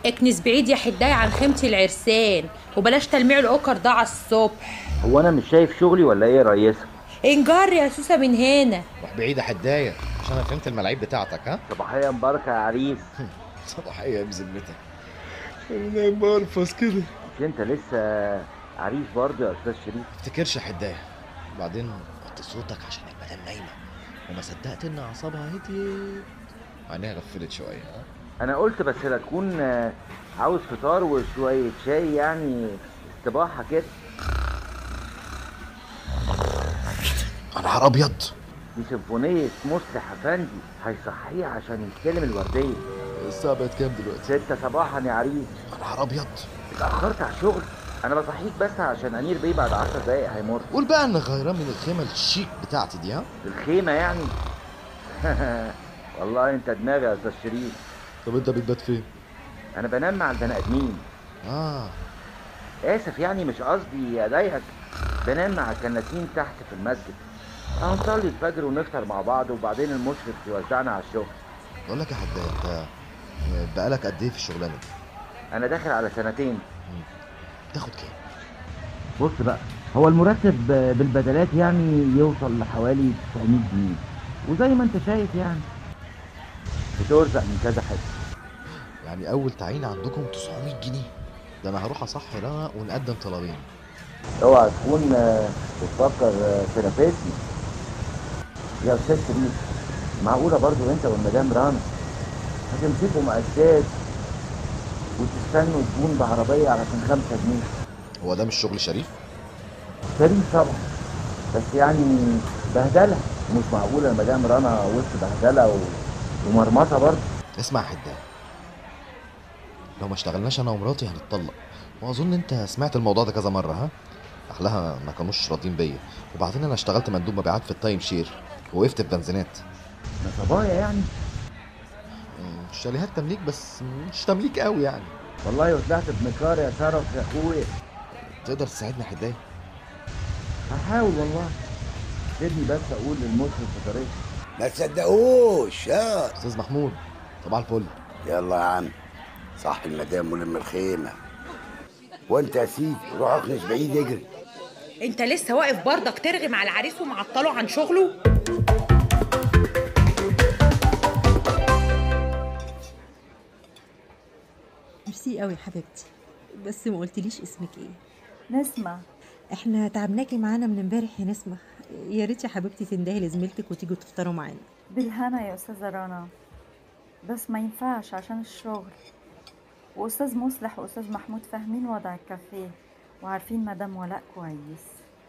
اكنس بعيد يا حداي عن خيمة العرسان وبلاش تلميع الأوكر ده على الصبح هو انا مش شايف شغلي ولا ايه يا ريسه انجر يا سوسة من هنا روح بعيد يا حدايه عشان انا فهمت الملاعيب بتاعتك ها صباحيه مباركه يا عريس صباحيه بذمتك انا برفص كده مش انت لسه عريس برضه يا استاذ شريف ما تفتكرش يا حدايه وبعدين وطي صوتك عشان المدام نايمه وما صدقت ان اعصابها هديت عينيها غفلت شويه ها انا قلت بس لا تكون آه، عاوز فطار وشويه شاي يعني استباحه كده يا نهار ابيض دي سيمفونيه مصلح افندي هيصحيه عشان يستلم الورديه الساعه بقت كام دلوقتي ستة صباحا يا عريس يا نهار ابيض اتأخرت على الشغل أنا بصحيك بس عشان أمير بيه بعد عشر دقايق هيمر قول بقى انك غيران من الخيمه الشيك بتاعتي دي ها الخيمة يعني والله أنت دماغي يا أستاذ شريف طب انت بتبات فين أنا بنام مع البني آدمين اه آسف يعني مش قصدي أضايقك بنام مع الكناسين تحت في المسجد هنصلي الفجر ونفطر مع بعض وبعدين المشرف يوزعنا على الشغل بقول لك يا حدايه انت بقالك قد ايه في الشغلانه دي أنا داخل على سنتين بتاخد كام بص بقى هو المرتب بالبدلات يعني يوصل لحوالي 900 جنيه وزي ما انت شايف يعني بترزق من كذا حته يعني اول تعيين عندكم 900 جنيه ده انا هروح اصحي لها ونقدم طلبين اوعى تكون آه، بتفكر آه، تنافسني يا استاذ شريف معقوله برضو انت والمدام رانا هتمسكوا مقاسات وتستنوا زبون بعربيه علشان خمسة جنيه هو ده مش شغل شريف شريف طبعا بس يعني بهدله مش معقوله المدام رانا وسط بهدله و... ومرمطه برضه اسمع يا حدايه لو ما اشتغلناش انا ومراتي هنتطلق واظن انت سمعت الموضوع ده كذا مره ها اهلها ما كانوش راضيين بيا وبعدين انا اشتغلت مندوب مبيعات في التايم شير وقفت في بنزينات نصبايا يعني مم، شاليهات تمليك بس مش تمليك قوي يعني والله وطلعت بمكار يا شرف يا اخويا تقدر تساعدني يا حدايه هحاول والله سيبني بس اقول للمشرف في طريقي ما تصدقوش يا استاذ محمود صباح الفل يلا يا عم صح المدام ولم الخيمة وانت يا سيدي روح اخنس بعيد اجري انت لسه واقف برضك ترغي مع العريس ومعطله عن شغله ميرسي قوي يا حبيبتي بس ما قلتليش اسمك ايه نسمع احنا تعبناكي معانا من امبارح يا نسمة يا ريت يا حبيبتي تندهي لزميلتك وتيجوا تفطروا معانا بالهنا يا أستاذة رنا بس ما ينفعش عشان الشغل وأستاذ مصلح وأستاذ محمود فاهمين وضع الكافيه وعارفين مدام ولاء كويس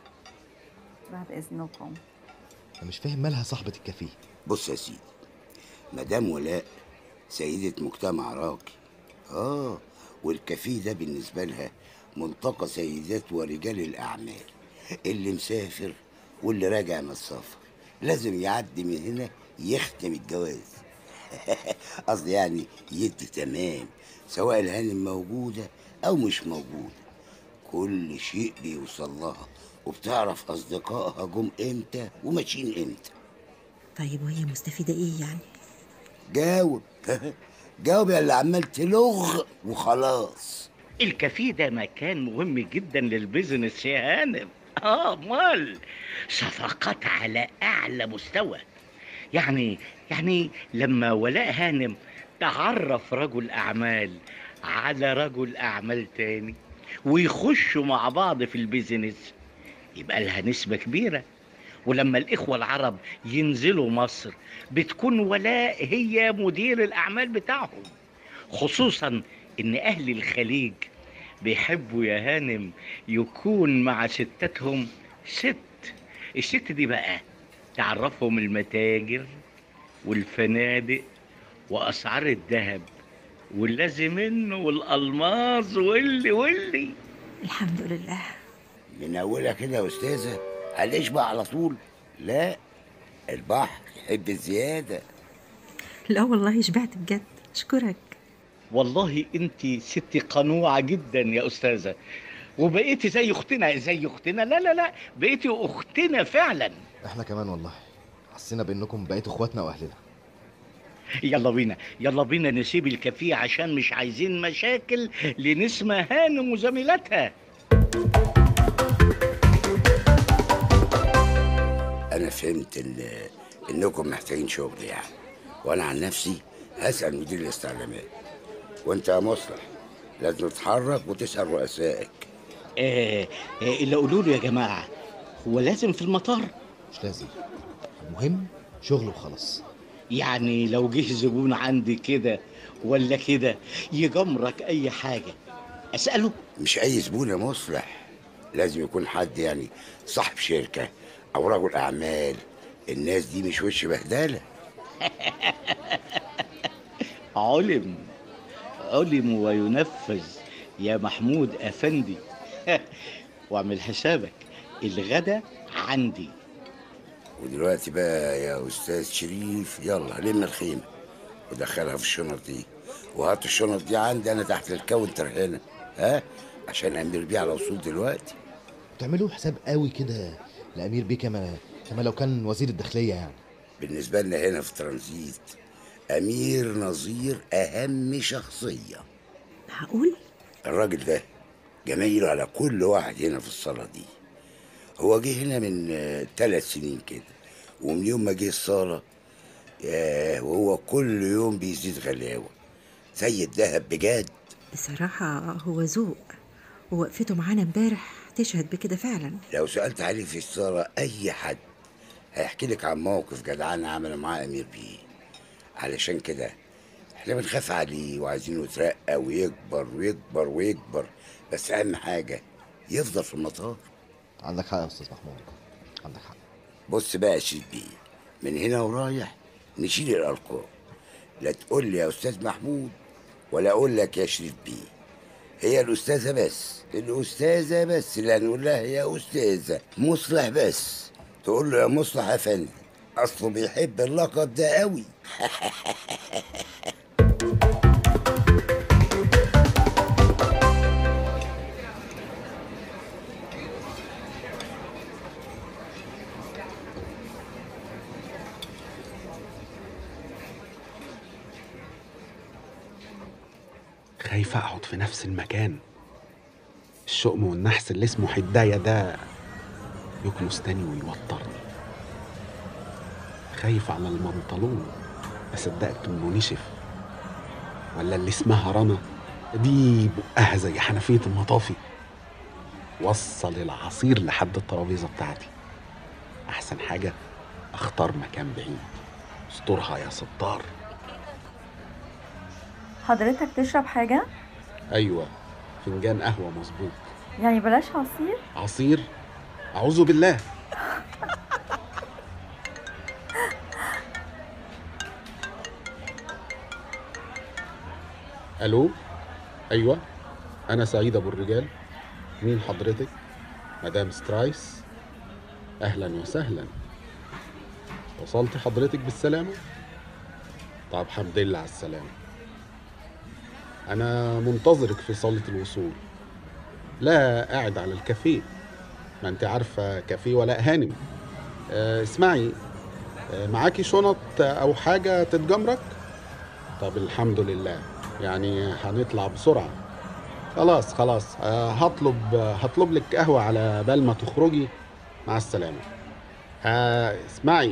بعد إذنكم انا مش فاهم مالها صاحبه الكافيه بص يا سيدي مدام ولاء سيدة مجتمع راقي اه والكافيه ده بالنسبة لها ملتقى سيدات ورجال الأعمال اللي مسافر واللي راجع من السفر لازم يعدي من هنا يختم الجواز قصدي يعني يدي تمام سواء الهانم موجودة أو مش موجودة كل شيء بيوصل لها وبتعرف أصدقائها جم إمتى وماشيين إمتى طيب وهي مستفيدة ايه يعني جاوب جاوب يا اللي عمال تلغ وخلاص الكافيه ده مكان مهم جدا للبيزنس يا هانم اه مال صفقات على اعلى مستوى يعني يعني لما ولاء هانم تعرف رجل اعمال على رجل اعمال تاني ويخشوا مع بعض في البيزنس يبقى لها نسبة كبيرة ولما الإخوة العرب ينزلوا مصر بتكون ولاء هي مدير الأعمال بتاعهم خصوصا إن أهل الخليج بيحبوا يا هانم يكون مع ستاتهم ست الست دي بقى تعرفهم المتاجر والفنادق وأسعار الذهب واللازم منه والألماظ واللي واللي الحمد لله من أولها كده يا أستاذة هنشبع على طول لا البحر يحب الزيادة لا والله شبعت بجد اشكرك والله انت ست قنوعة جدا يا أستاذة وبقيتي زي أختنا زي أختنا لا لا لا بقيتي أختنا فعلا احنا كمان والله حسينا بانكم بقيتوا اخواتنا واهلنا يلا بينا يلا بينا نسيب الكافيه عشان مش عايزين مشاكل لنسمة هانم وزميلتها انا فهمت ال- انكم محتاجين شغل يعني وانا عن نفسي هسال مدير الاستعلامات وانت يا مصلح لازم تتحرك وتسال رؤسائك آه آه، اللي قولوا له يا جماعة هو لازم في المطار مش لازم المهم شغل وخلاص يعني لو جه زبون عندي كده ولا كده يجمرك أي حاجة أسأله مش اي زبون يا مصلح لازم يكون حد يعني صاحب شركه او رجل اعمال الناس دي مش وش بهدله علم علم وينفذ يا محمود أفندي واعمل حسابك الغدا عندي ودلوقتي بقى يا استاذ شريف يلا لم الخيمه ودخلها في الشنط دي وهات الشنط دي عندي انا تحت الكاونتر هنا ها عشان امير بيه على وصول دلوقتي تعملوا حساب قوي كده لامير بيه كما كما لو كان وزير الداخليه يعني بالنسبه لنا هنا في ترانزيت امير نظير اهم شخصيه معقول الراجل ده جمايله على كل واحد هنا في الصاله دي هو جه هنا من ثلاث سنين كده ومن يوم ما جه الصاله ياه وهو كل يوم بيزيد غلاوه زي الذهب بجد بصراحة هو ذوق ووقفته معانا امبارح تشهد بكده فعلا لو سألت عليه في الصالة أي حد هيحكي لك عن موقف جدعان عمله معاه أمير بيه علشان كده احنا بنخاف عليه وعايزينه يترقى ويكبر ويكبر ويكبر بس أهم حاجة يفضل في المطار عندك حق يا استاذ محمود عندك حق بص بقى يا شريف بيه من هنا ورايح نشيل الألقاب لا تقول لي يا أستاذ محمود ولا أقول لك يا شريف بيه هي الأستاذة بس الأستاذة بس اللي هنقول لها يا أستاذة مصلح بس تقول له يا مصلح يا فندم أصله بيحب اللقب ده قوي خايفة أقعد في نفس المكان الشؤم والنحس اللي اسمه حداية ده يكنس تاني ويوترني خايف على المنطلون أصدقت إنه نشف ولا اللي اسمها رنا دي بقها زي حنفية المطافي وصل العصير لحد الترابيزة بتاعتي أحسن حاجة أختار مكان بعيد استرها يا ستار حضرتك تشرب حاجة؟ أيوة فنجان قهوة مظبوط يعني بلاش عصير؟ عصير أعوذ بالله ألو أيوة أنا سعيد أبو الرجال مين حضرتك؟ مدام سترايس أهلا وسهلا وصلت حضرتك بالسلامة؟ طب حمد لله على السلامة أنا منتظرك في صالة الوصول لا قاعد على الكافيه ما انت عارفة كافيه ولاء هانم آه اسمعي آه معاكي شنط او حاجة تتجمرك طب الحمد لله يعني هنطلع بسرعة خلاص خلاص آه هطلب آه هطلب لك قهوة على بال ما تخرجي مع السلامة آه اسمعي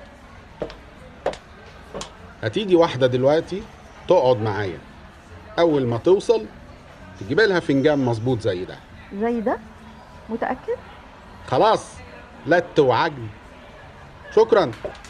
هتيجي واحدة دلوقتي تقعد معايا أول ما توصل تجيب لها فنجان مظبوط زي ده زي ده؟ متأكد؟ خلاص لت وعجن شكرا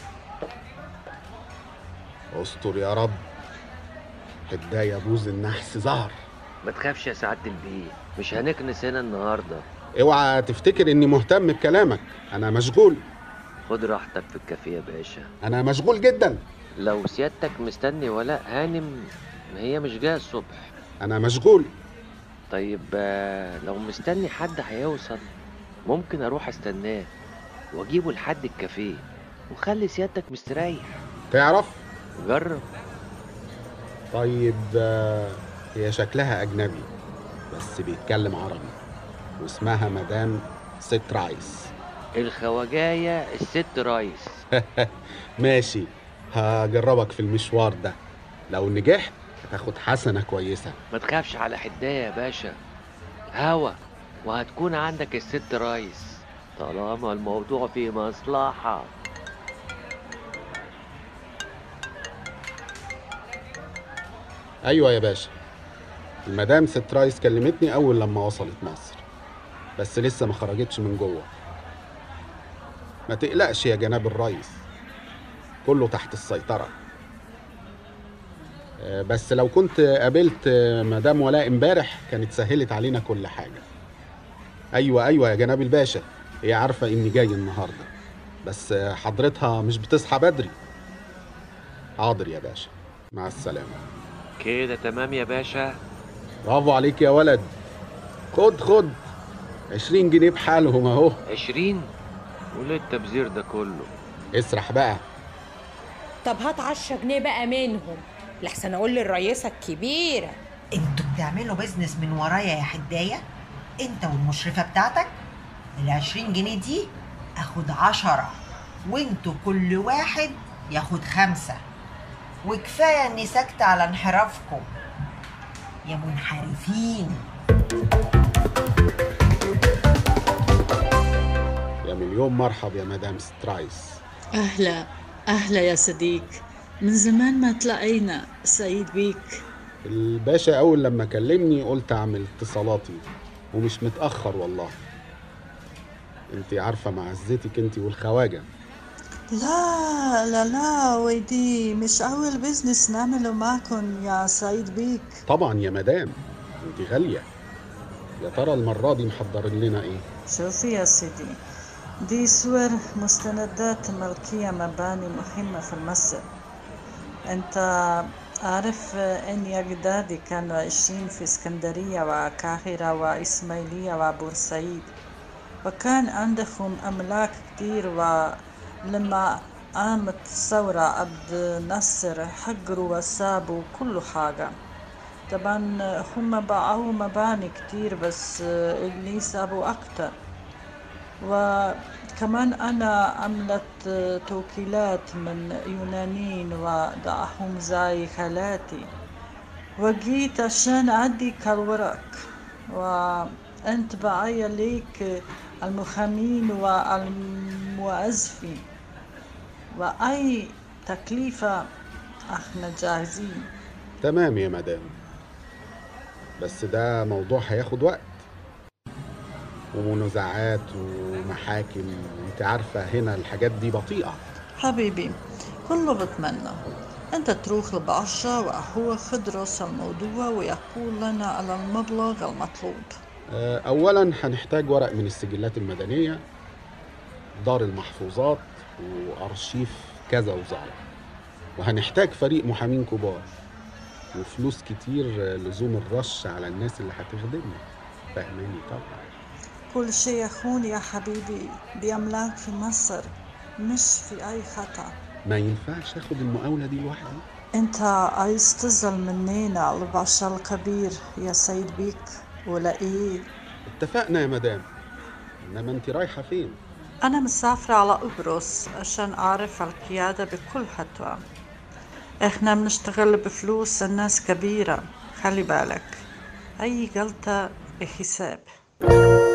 استر يا رب حداية بوز النحس ظهر ما تخافش يا سعادة البيه مش هنكنس هنا النهاردة اوعى تفتكر اني مهتم بكلامك انا مشغول خد راحتك في الكافيه يا باشا انا مشغول جدا لو سيادتك مستني ولاء هانم ما هي مش جاية الصبح انا مشغول طيب آه، لو مستني حد هيوصل ممكن اروح استناه واجيبه لحد الكافيه وخلي سيادتك مستريح تعرف جرب طيب آه، هي شكلها اجنبي بس بيتكلم عربي واسمها مدام ست رايس الخواجاية الست رايس ماشي هجربك في المشوار ده لو نجحت هتاخد حسنة كويسة ما تخافش على حداية يا باشا هوا وهتكون عندك الست رايس طالما الموضوع فيه مصلحة أيوة يا باشا المدام ست رايس كلمتني أول لما وصلت مصر بس لسه ما خرجتش من جوه ما تقلقش يا جناب الريس كله تحت السيطرة آه، بس لو كنت قابلت آه، مدام ولاء امبارح كانت سهلت علينا كل حاجة أيوة أيوة يا جناب الباشا هي عارفة إني جاي النهاردة بس آه، حضرتها مش بتصحى بدري حاضر يا باشا مع السلامة كده تمام يا باشا برافو عليك يا ولد خد خد عشرين جنيه بحالهم اهو عشرين وليه التبذير ده كله اسرح بقى طب هات 10 جنيه بقى منهم لحسن اقول للرئيسة الكبيرة انتوا بتعملوا بيزنس من ورايا يا حداية انت والمشرفة بتاعتك العشرين جنيه دي اخد عشرة وانتوا كل واحد ياخد خمسة وكفاية اني ساكتة على انحرافكم يا منحرفين يا مليون مرحب يا مدام سترايس أهلا أهلا يا صديق من زمان ما تلاقينا سعيد بيك الباشا اول لما كلمني قلت اعمل اتصالاتي ومش متاخر والله انت عارفه معزتك انت والخواجه لا لا لا ويدي مش أول بزنس نعمله معكم يا سعيد بيك طبعا يا مدام انت غاليه يا ترى المره دي محضرين لنا ايه شوفي يا سيدي دي صور مستندات ملكية مباني مهمة في مصر انت عارف ان أجدادي كانوا عايشين في اسكندرية وقاهرة وإسماعيلية وبورسعيد وكان عندهم أملاك كتير ولما قامت الثورة عبد الناصر حجروا وسابوا كل حاجة طبعا هم باعوا مباني كتير بس اللي سابوا أكتر وكمان أنا عملت توكيلات من يونانيين ودعهم زي خالاتي وجيت عشان أديك الورق وأنت بعي ليك المحامين والموظفين وأي تكلفة احنا جاهزين تمام يا مدام بس ده موضوع هياخد وقت ومنازعات ومحاكم انت عارفة هنا الحاجات دي بطيئة حبيبي كله بتمنى انت تروح لباشا وهو خدرس الموضوع ويقول لنا على المبلغ المطلوب آه، أولا هنحتاج ورق من السجلات المدنية دار المحفوظات وأرشيف كذا وزارة وهنحتاج فريق محامين كبار وفلوس كتير آه، لزوم الرش على الناس اللي هتخدمنا فاهماني طبعا كل شيء يخون يا حبيبي بأملاك في مصر مش في أي خطأ ما ينفعش اخد المقاولة دي لوحدي انت عايز تزل مننا الباشا الكبير يا سيد بيك ولا ايه اتفقنا يا مدام انما انت رايحة فين أنا مسافرة على قبرص عشان أعرف القيادة بكل خطوة إحنا بنشتغل بفلوس الناس كبيرة خلي بالك أي غلطة بحساب